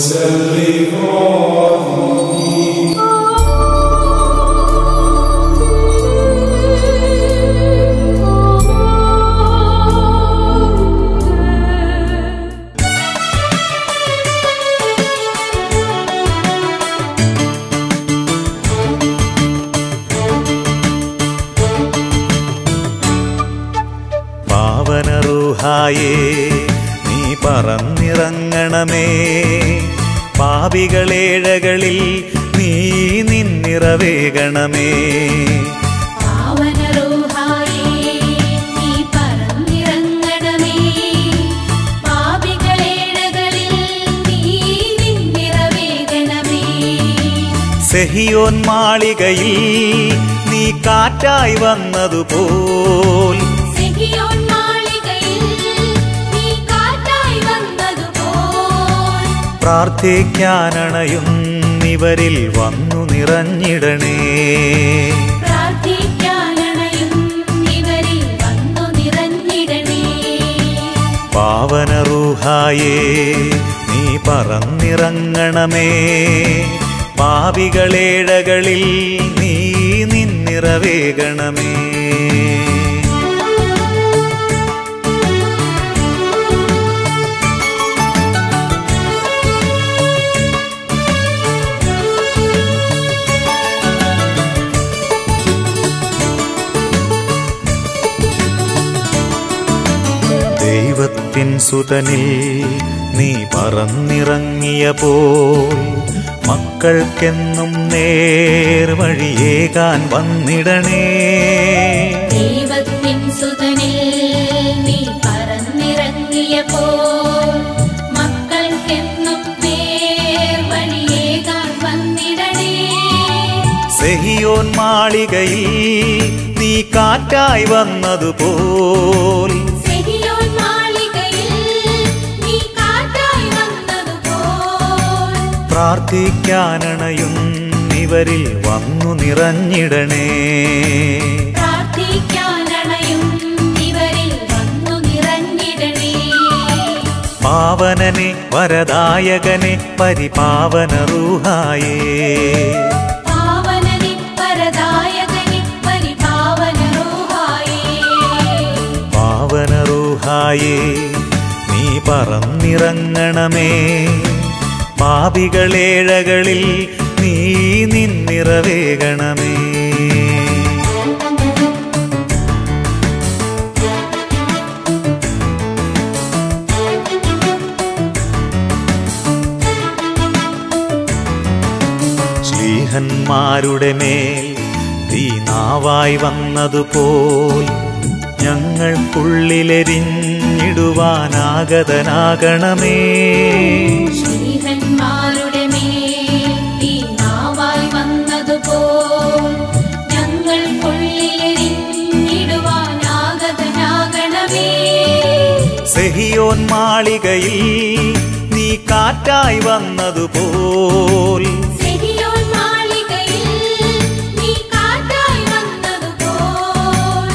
പാവനറുഹായേ നീ പറന്നിറങ്ങണമേ പാപികളേഴകളിൽ നീ നിന്നിറവേകണമേ പാവനരൂഹായേ നീ പറന്നിറങ്ങണമേ പാപികളേഴകളിൽ നീ നിന്നിറവേകണമേ സെഹിയോൻ മാളികയിൽ നീ കാറ്റായി വന്നതുപോൽ സിഹിയോൻ മാളികയിൽ നീ കാറ്റായി വന്നതുപോൽ പ്രാർത്ഥിക്കാനണയുന്നിവരിൽ വന്നു നിറഞ്ഞിടണേ പ്രാർത്ഥിക്കാനണയും ഇവരിൽ വന്നു നിറഞ്ഞിടണേ പാവനറുഹായേ നീ പറന്നിറങ്ങണമേ പാപികളേഴകളിൽ നീ നിന്നിറവേകണമേ ദൈവത്തിൻ സുതനിൽ നീ പറന്നിറങ്ങിയ പോൽ മക്കൾക്കെന്നും നേർവഴിയേകാൻ വന്നിടണേ ദൈവത്തിൻ സുതനിൽ നീ പറന്നിറങ്ങിയപ്പോൾ മക്കൾക്കെന്നും നേർവഴിയേകാൻ വന്നിടണേ സെഹിയോൻ മാളികയിൽ നീ കാറ്റായി വന്നതുപോൽ സിഹിയോൻ മാളികയിൽ നീ കാറ്റായി വന്നതുപോൽ പ്രാർത്ഥിക്കാനണയും ഇവരിൽ വന്നു നിറഞ്ഞിടണേ പ്രാർത്ഥിക്കാനണയും ഇവരിൽ വന്നു നിറഞ്ഞിടണേ പാവനനെ വരദായകനെ പരിപാവന റൂഹായേ പാവനനെ പരദായകനെ പരിപാവനരൂഹായേ പാവന റൂഹായേ നീ പറന്നിറങ്ങണമേ പാപികളേഴകളിൽ നീ നിന്നിറവേകണമേ ശ്ലീഹന്മാരുടെ മേൽ തീ നാവായി വന്നതുപോൽ ഞങ്ങൾക്കുള്ളിലെരിഞ്ഞിടുവാനാഗതനാകണമേ ശ്രീഹന്മാരുടെ മേൽ ഈ നാവായി വന്നതുപോൽ ഞങ്ങൾക്കുള്ളിലെരിഞ്ഞിടുവാനാഗതനാകണമേ സെഹിയോൻ മാളികയിൽ നീ കാറ്റായി വന്നതുപോൽ സിഹിയോൻ മാളികയിൽ നീ കാറ്റായി വന്നതുപോൽ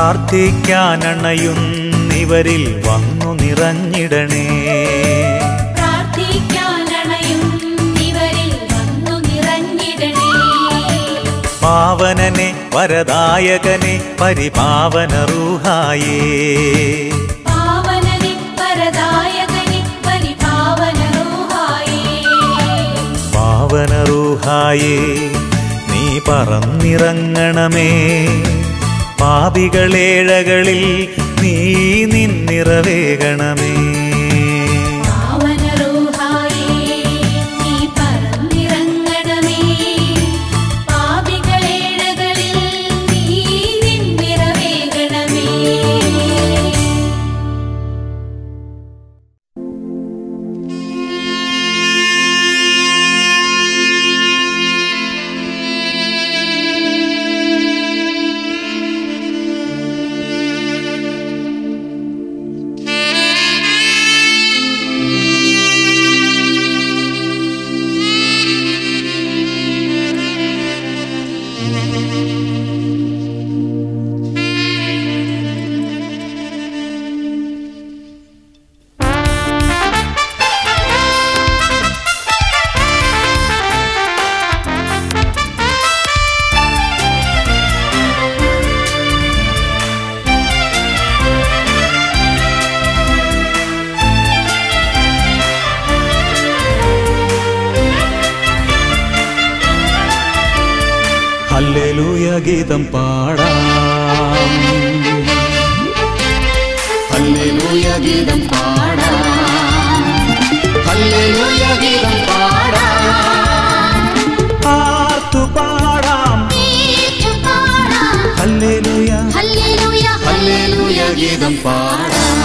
പ്രാർത്ഥിക്കാനണയുന്നിവരിൽ വന്നു നിറഞ്ഞിടണേ പ്രാർത്ഥിക്കാനണയും ഇവരിൽ വന്നു നിറഞ്ഞിടണേ പാവനനെ വരദായകനെ പരിപാവന റൂഹായേ പാവനനെ പരദായകനെ പരിപാവനരൂഹായേ പാവന റൂഹായേ നീ പറന്നിറങ്ങണമേ പാപികളേഴകളിൽ നീ നിന്നിറവേകണമേ പാവനരൂഹായേ നീ പറന്നിറങ്ങണമേ പാപികളേഴകളിൽ നീ നിന്നിറവേകണമേ Thank ഹല്ലേലൂയ ഗീതം പാടാം ഹല്ലേലൂയ ഗീതം പാടാം ഹല്ലേലൂയ ഗീതം പാടാം ആർത്തു പാടാം ഏറ്റുപാടാം. ഹല്ലേലൂയ ഹല്ലേലൂയ, ഹല്ലേലൂയ ഗീതം പാടാം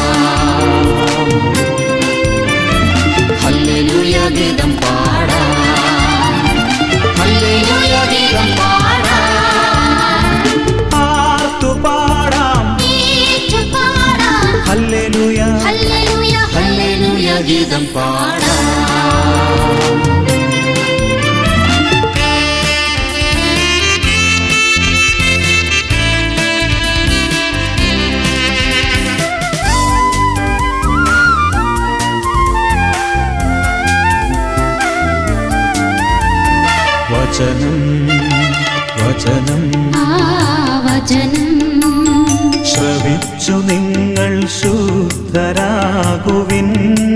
ഹല്ലേലൂയ ഗീതം പാടാം ഹല്ലേലൂയ ഗീതം പാടാം ആർത്തു പാടാം ഏറ്റുപാടാം. ഹല്ലേലൂയ ഹല്ലേലൂയ, ഹല്ലേലൂയ ഗീതം പാടാം വചനം വചനം ആ വചനം ശ്രവിച്ചു നിങ്ങൾ ശുദ്ധരാകുവിൻ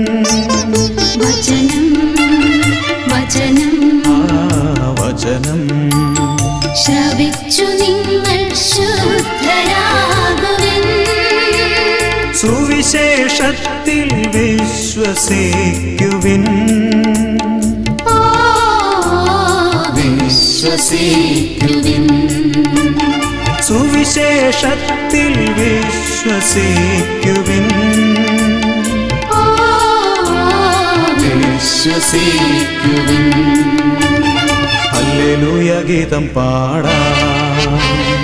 വചനം വചനം ആ വചനം ശ്രവിച്ചു നിങ്ങൾ ശുദ്ധരാകുവിൻ സുവിശേഷത്തിൽ വിശ്വസിക്കുവിൻ ഓ വിശ്വസിക്കുവിൻ സുവിശേഷത്തിൽ വിശ്വസിക്കുവിൻ ഓ വിശ്വസിക്കുവിൻ ഹല്ലേലൂയ ഗീതം പാടാം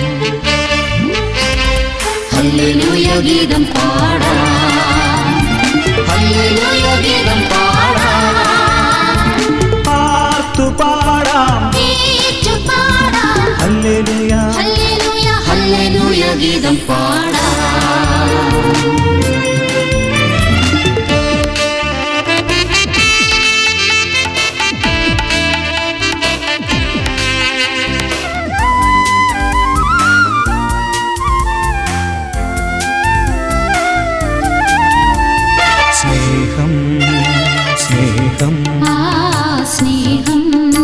ഹല്ലേലൂയ ഗീതം പാടാം ഹല്ലേലൂയ ഗീതം പാടാം ആർത്തു പാടാം ഏറ്റുപാടാം. ഹല്ലേലൂയ ഹല്ലേലൂയ, ഹല്ലേലൂയ ഗീതം പാടാം സ്നേഹം സ്നേഹം ആ സ്നേഹം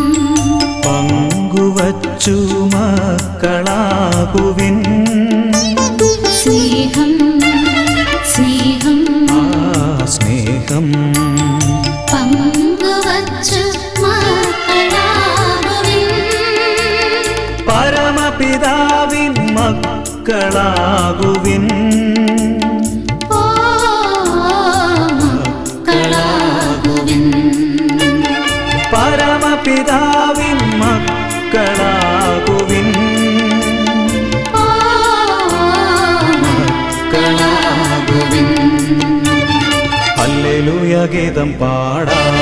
പങ്കുവച്ചു മക്കളാകുവിൻ സ്നേഹം സ്നേഹം ആ സ്നേഹം പങ്കുവച്ചു മക്കളാകുവിൻ. പരമപിതാവിൻ മക്കളാകുവിൻ ഓ മക്കളാകുവിൻ. പരമപിതാവിൻ മക്കളാകുവിൻ ഓ മക്കളാകുവിൻ ഹല്ലേലൂയ ഗീതം പാടാം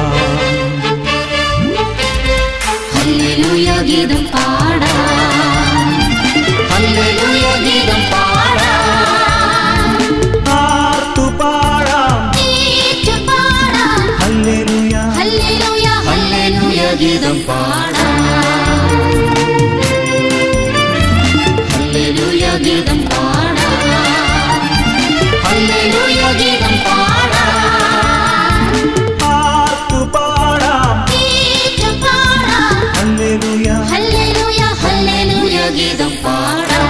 ഹല്ലേലൂയ ഗീതം പാടാം ഹല്ലേലൂയ ഗീതം പാടാം ആർത്തു പാടാം ഏറ്റുപാടാം. ഹല്ലേലൂയ ഹല്ലേലൂയ, ഹല്ലേലൂയ ഗീതം പാടാം ഹല്ലേലൂയ ഗീതം പാടാം ഹല്ലേലൂയ ഗീതം പാടാം ആർത്തു പാടാം ഏറ്റുപാടാം. ഹല്ലേലൂയ ഹല്ലേലൂയ, ഹല്ലേലൂയ ഗീതം പാടാം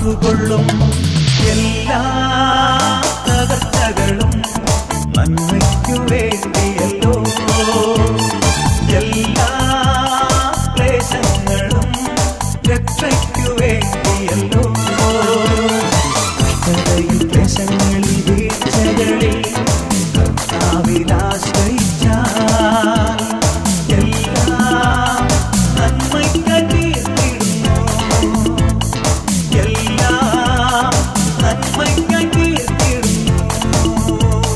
കാത്തുകൊള്ളും എല്ലാ തകർച്ചകളും നന്മയ്ക്കു വേണ്ടിയല്ലോ എല്ലാ ക്ലേശങ്ങളും രക്ഷയ്ക്കു വേണ്ടിയല്ലോ കഷ്ടതയിൽ ക്ലേശങ്ങളിൽ വീഴ്ചകളിൽ കർത്താവിലാശ്രയിച്ചാൽ എല്ലാം നന്മയ്ക്കായി തീർന്നിടുന്നു എല്ലാം നന്മയ്ക്കായി തീർന്നിടുന്നു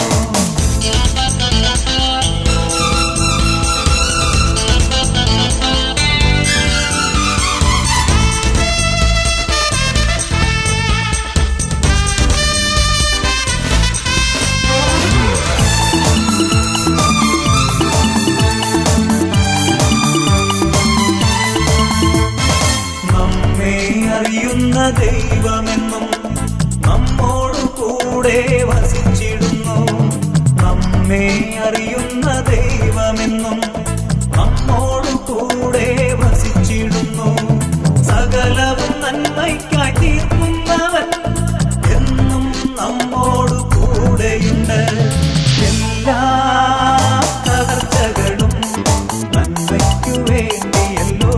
നമ്മെ അറിയുന്ന ദൈവമെന്നും നമ്മോടു കൂടെ വസിച്ചിടുന്നു നമ്മെ അറിയുന്ന ദൈവമെന്നും നമ്മോടു കൂടെ വസിച്ചിടുന്നു സകലവും നന്മയ്ക്കായി തീർക്കുന്നവൻ എന്നും നമ്മോടു കൂടെയുണ്ട് എല്ലാ തകർച്ചകളും നന്മയ്ക്കു വേണ്ടിയല്ലോ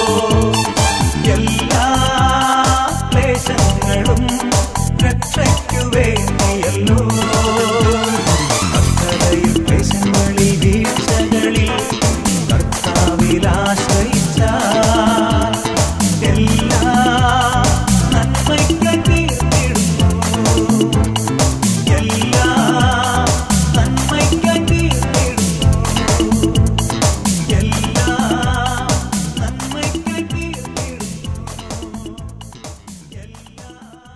എല്ലാ ക്ലേശങ്ങളും രക്ഷയ്ക്കു വേണ്ടിയല്ലോ കർത്തതയിൽ ക്ലേശങ്ങളിൽ വീഴ്ചകളിൽ കർത്താവിൽ ആശ്രയിച്ചാൽ എല്ലാ നന്മയ്ക്കായി തീർത്തിടുന്നു എല്ലാ നന്മയ്ക്കായി തീർത്തിടുന്നു എല്ലാ നന്മയ്ക്കായി തീർത്തിടുന്നു എല്ലാ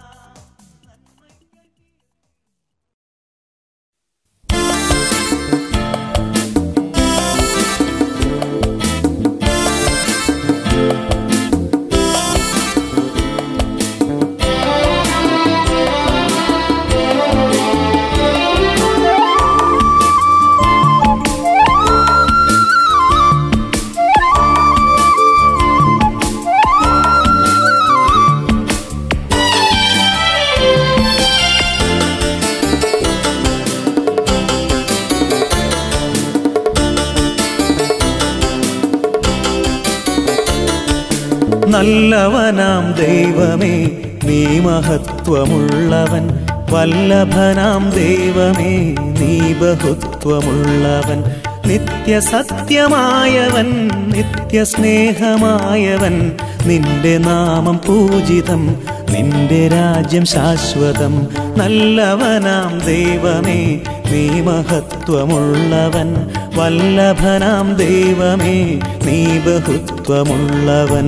നല്ലവനാം ദൈവമേ നീ മഹത്വമുള്ളവൻ വല്ലഭനാം ദൈവമേ നീ ബഹുത്വമുള്ളവൻ നിത്യസത്യമായവൻ നിത്യസ്നേഹമായവൻ നിന്റെ നാമം പൂജിതം നിന്റെ രാജ്യം ശാശ്വതം നല്ലവനാം ദൈവമേ നീ മഹത്വമുള്ളവൻ വല്ലഭനാം ദൈവമേ നീ ബഹുത്വമുള്ളവൻ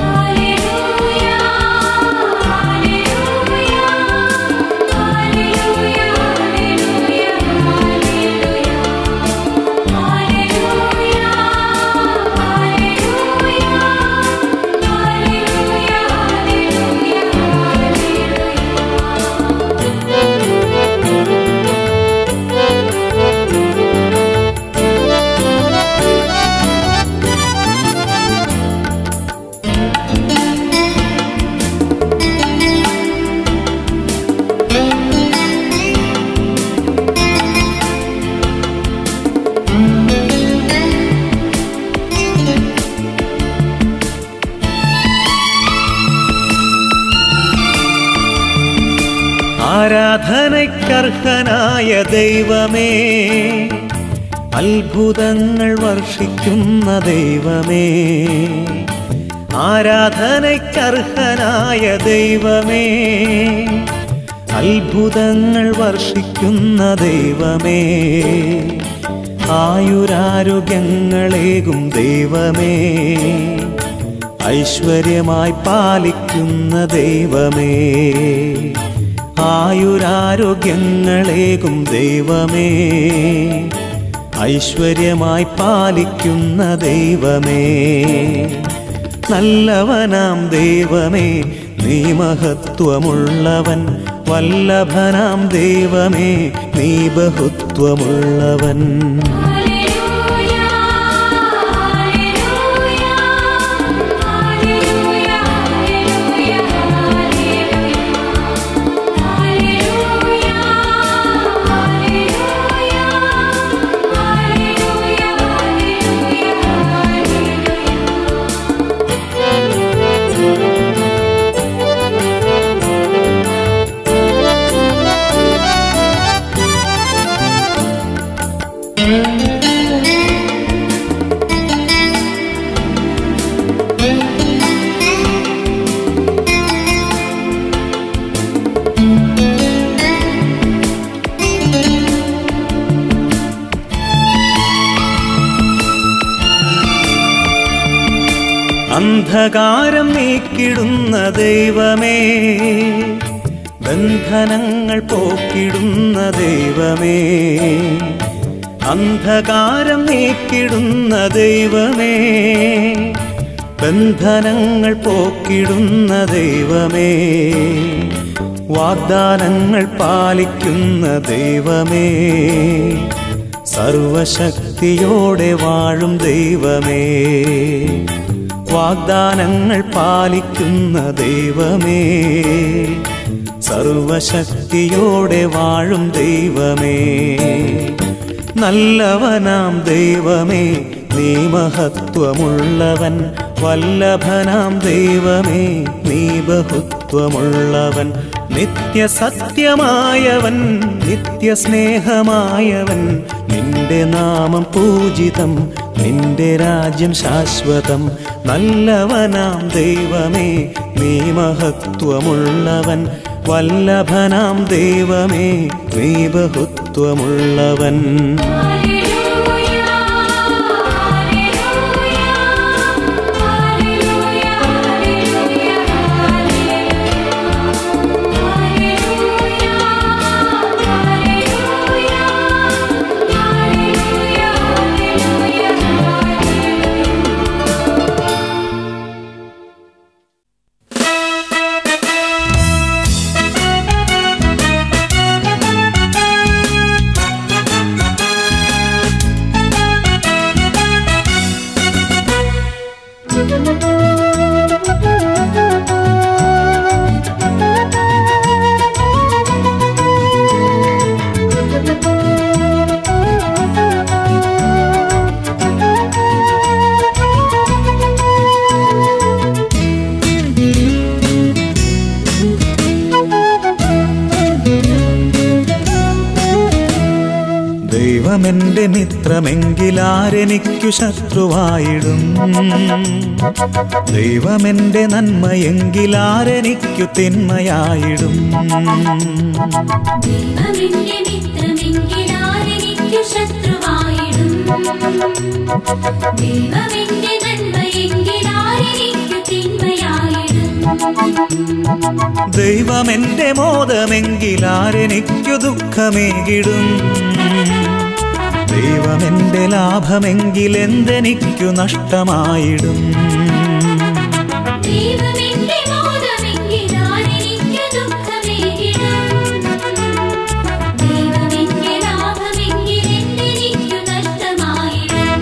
ആരാധനയ്ക്കർഹനായ ദൈവമേ അത്ഭുതങ്ങൾ വർഷിക്കുന്ന ദൈവമേ ആരാധനയ്ക്കർഹനായ ദൈവമേ അത്ഭുതങ്ങൾ വർഷിക്കുന്ന ദൈവമേ ആയുരാരോഗ്യങ്ങളേകും ദൈവമേ ഐശ്വര്യമായി പാലിക്കുന്ന ദൈവമേ ആയുരാരോഗ്യങ്ങളേകും ദൈവമേ ഐശ്വര്യമായി പാലിക്കുന്ന ദൈവമേ നല്ലവനാം ദൈവമേ നീ മഹത്വമുള്ളവൻ വല്ലഭനാം ദൈവമേ നീ ബഹുത്വമുള്ളവൻ Hallelujah, hallelujah, hallelujah, hallelujah. അന്ധകാരം നീക്കിടുന്ന ദൈവമേ ബന്ധനങ്ങൾ പോക്കിടുന്ന ദൈവമേ അന്ധകാരം നീക്കിടുന്ന ദൈവമേ ബന്ധനങ്ങൾ പോക്കിടുന്ന ദൈവമേ വാഗ്ദാനങ്ങൾ പാലിക്കുന്ന ദൈവമേ സർവശക്തിയോടെ വാഴും ദൈവമേ വാഗ്ദാനങ്ങൾ പാലിക്കുന്ന ദൈവമേ സർവശക്തിയോടെ വാഴും ദൈവമേ നല്ലവനാം ദൈവമേ നീ മഹത്വമുള്ളവൻ വല്ലഭനാം ദൈവമേ നീ ബഹുത്വമുള്ളവൻ നിത്യസത്യമായവൻ നിത്യസ്നേഹമായവൻ നിന്റെ നാമം പൂജിതം നിന്റെ രാജ്യം ശാശ്വതം നല്ലവനാം ദൈവമേ നീ മഹത്വമുള്ളവൻ വല്ലഭനാം ദൈവമേ നീ ബഹുത്വമുള്ളവൻ ദൈവമെന്റെ മിത്രമെങ്കിലാരെനിക്കു ശത്രുവായിടും ദൈവമെന്റെ നന്മയെങ്കിലാരെനിക്കു തിന്മയായിടും ദൈവമെന്റെ മിത്രമെങ്കിലാരെനിക്കു ശത്രുവായിടും ദൈവമെന്റെ നന്മയെങ്കിലാരെനിക്കു തിന്മയായിടും ദൈവമെന്റെ മോദമെങ്കിലാരെനിക്കു ദുഃഖമേകിടും ദൈവമെന്റെ ലാഭമെങ്കിലെന്തെനിക്കു നഷ്ടമായിടും ദൈവമെന്റെ മോദമെങ്കിലാരെനിക്കു ദുഃഖമേകിടും ദൈവമെന്റെ ലാഭമെങ്കിലെന്തെനിക്കു നഷ്ടമായിടും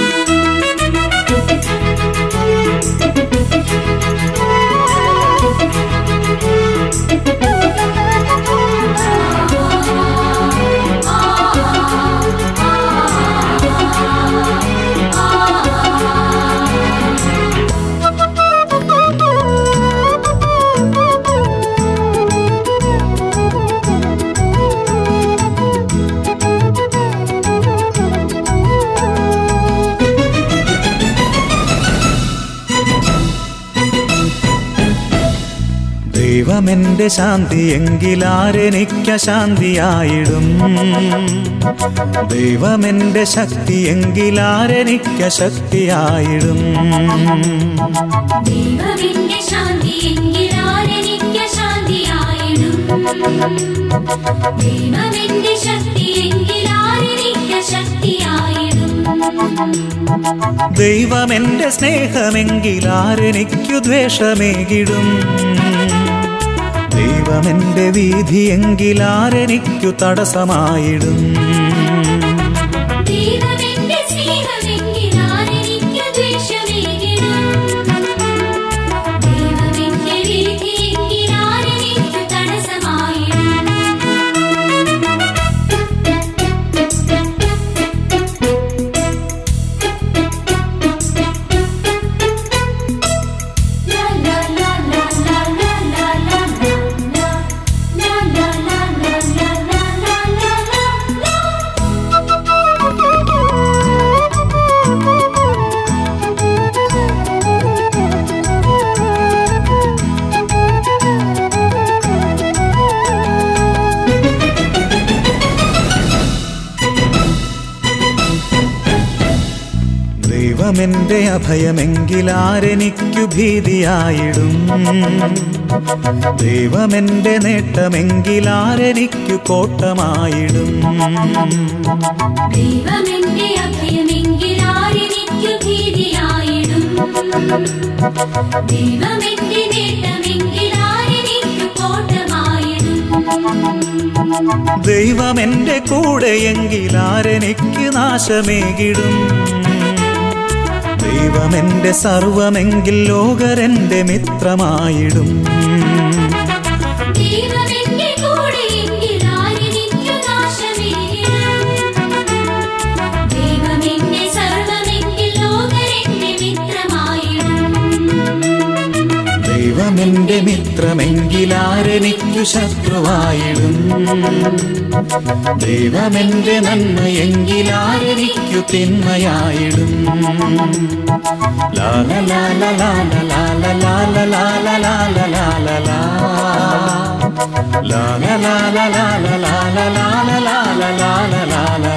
ദൈവമെന്റെ ശാന്തി എങ്കിലാരെനിക്ക ശാന്തിയായിടും ദൈവമെന്റെ ശക്തി എങ്കിലാരെനിക്ക ശക്തിയായിടും ദൈവമെന്റെ ശാന്തി എങ്കിലാരെനിക്ക് ശാന്തിയായിടും ദൈവമെന്റെ ശക്തി എങ്കിലാരെനിക്ക് ശക്തിയായിടും ദൈവമെന്റെ സ്നേഹമെങ്കിലാരെനിക്കു ദ്വേഷമേകിടും ദൈവമെന്റെ വീതി എങ്കിലാരെനിക്കു തടസ്സമായിടും ദൈവമെന്റെ സ്നേഹമെങ്കിലാരെനിക്ക് ദ്വേഷമേകിടും ദൈവമെന്റെ വീതി എങ്കിലാരെനിക്ക് തടസ്സമായിടും La la la la la la la la la la la la la la la la la la la ദൈവമെന്റെ അഭയമെങ്കിലാരെനിക്കു ഭീതിയായിടും ദൈവമെന്റെ നേട്ടമെങ്കിലാരെനിക്കു കോട്ടമായിടും ദൈവമെന്റെ അഭയമെങ്കിൽ ആരെനിക്കു ഭീതിയായിടും ദൈവമെന്റെ നേട്ടമെങ്കിൽ ആരെനിക്കു കോട്ടമായിടും ദൈവമെന്റെ കൂടെയെങ്കിലാരെനിക്ക് നാശമേകിടും ദൈവമെന്റെ സർവമെങ്കിൽ ലോകരെന്റെ മിത്രമായിടും ദൈവമെന്റെ കൂടെയെങ്കിൽ ആരെനിക്കു നാശമേകിടും ദൈവമെന്റെ സർവമെങ്കിൽ ലോകരെന്റെ മിത്രമായിടും ദൈവമെന്റെ മിത്രമെങ്കിലാരെനിക്കു ശത്രുവായിടും ദൈവമെന്റെ നന്മയെങ്കിലാരെനിക്കു തിന്മയായിടും Lala Lala Lala Lala Lala Lala Lala Lala ലാ. ലാല ലാല ലാല ലാല ലാല ലാല ലാല ലാല